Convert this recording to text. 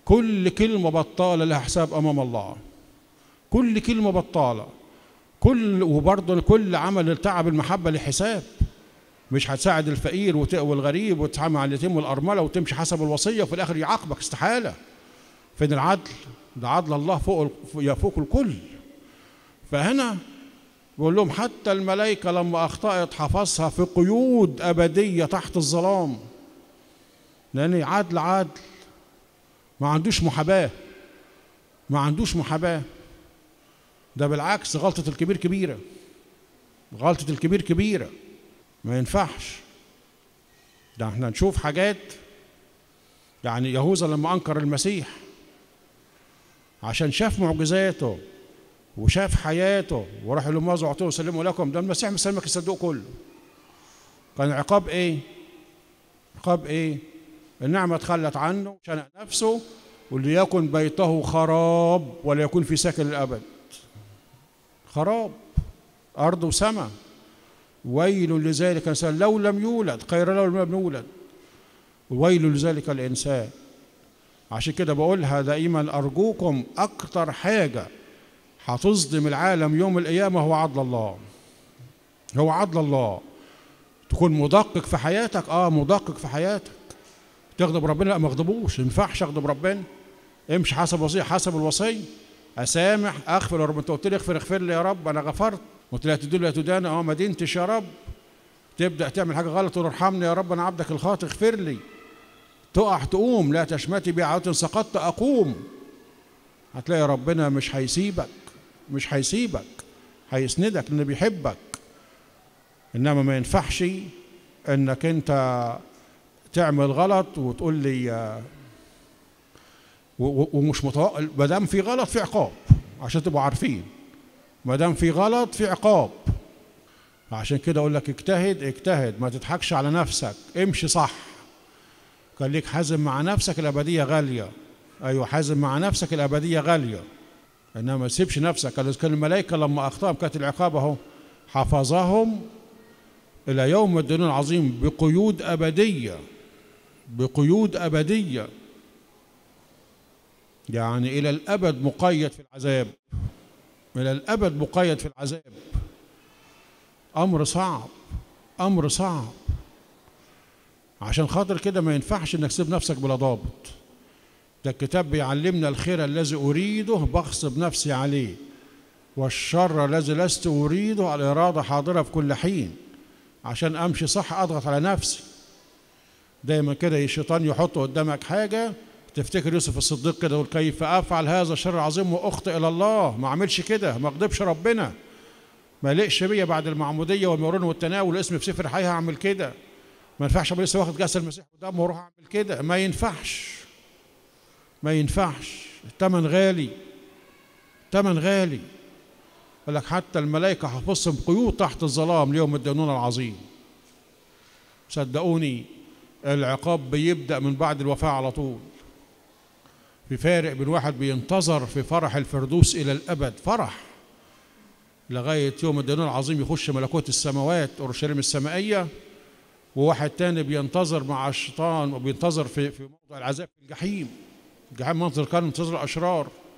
كل كلمة بطالة لها حساب أمام الله كل كلمة بطالة كل وبرضه كل عمل تعب المحبة لحساب مش هتساعد الفقير وت- والغريب وتتعامل مع اليتيم والأرملة وتمشي حسب الوصية وفي الآخر يعاقبك استحالة فين العدل؟ ده عدل الله فوق ال- يفوق الكل فهنا بيقول لهم حتى الملائكة لما أخطأت حفظها في قيود أبدية تحت الظلام لأن عدل عدل ما عندوش محاباة ما عندوش محاباة ده بالعكس غلطة الكبير كبيرة غلطة الكبير كبيرة ما ينفعش ده احنا نشوف حاجات يعني يهوذا لما أنكر المسيح عشان شاف معجزاته وشاف حياته وراح يقول لهم ماذا اعطوه وسلموا لكم ده المسيح مسلمك الصندوق كله كان عقاب ايه عقاب ايه النعمة اتخلت عنه شنق نفسه وليكن بيته خراب ولا يكون في سكن الأبد خراب أرض وسماء ويل لذلك الإنسان لو لم يولد خير له لم يولد ويل لذلك الإنسان عشان كده بقولها دائما أرجوكم أكتر حاجة هتصدم العالم يوم القيامة هو عدل الله هو عدل الله تكون مدقق في حياتك اه مدقق في حياتك تغضب ربنا لا ما اغضبوش ما ينفعش اغضب ربنا امشي حسب وصيه حسب الوصيه اسامح اغفر يا رب انت قلت لي اغفر اغفر لي يا رب انا غفرت قلت لا تدل لا تدان اه ما دينتش يا رب تبدا تعمل حاجه غلط تقول ارحمني يا رب انا عبدك الخاطئ اغفر لي تقع تقوم لا تشمتي بعوة سقطت اقوم هتلاقي ربنا مش هيسيبك مش هيسيبك هيسندك لانه بيحبك انما ما ينفعش انك انت تعمل غلط وتقول لي آه، و- و- ومش متوقع ما دام في غلط في عقاب عشان تبقوا عارفين ما دام في غلط في عقاب عشان كده اقول لك اجتهد اجتهد ما تضحكش على نفسك امشي صح خليك حازم مع نفسك الابديه غاليه ايوه حازم مع نفسك الابديه غاليه انما ما تسيبش نفسك قال كان الملائكه لما اخطاهم كانت العقاب اهو حفظهم الى يوم الدين العظيم بقيود ابديه بقيود ابديه يعني الى الابد مقيد في العذاب الى الابد مقيد في العذاب امر صعب امر صعب عشان خاطر كده ما ينفعش انك تسيب نفسك بلا ضابط ده الكتاب بيعلمنا الخير الذي اريده بغصب نفسي عليه والشر الذي لست اريده الاراده حاضره في كل حين عشان امشي صح اضغط على نفسي دايما كده الشيطان يحط قدامك حاجه تفتكر يوسف الصديق كده يقول كيف افعل هذا الشر العظيم واخطئ الى الله ما اعملش كده ما اغضبش ربنا ما لقش بيا بعد المعموديه والمرون والتناول اسمي في سفر الحياه هعمل كده ما ينفعش ابقى لسه واخد كاس المسيح ودمه واروح اعمل كده ما ينفعش ما ينفعش الثمن غالي ثمن غالي قال لك حتى الملائكه حفظهم قيود تحت الظلام ليوم الدينون العظيم صدقوني العقاب بيبدا من بعد الوفاه على طول في فارق بين واحد بينتظر في فرح الفردوس الى الابد فرح لغايه يوم الدينون العظيم يخش ملكوت السماوات اورشليم السمائيه وواحد تاني بينتظر مع الشيطان وبينتظر في في موضع العذاب في الجحيم الجحيم منظر كان منتظر الاشرار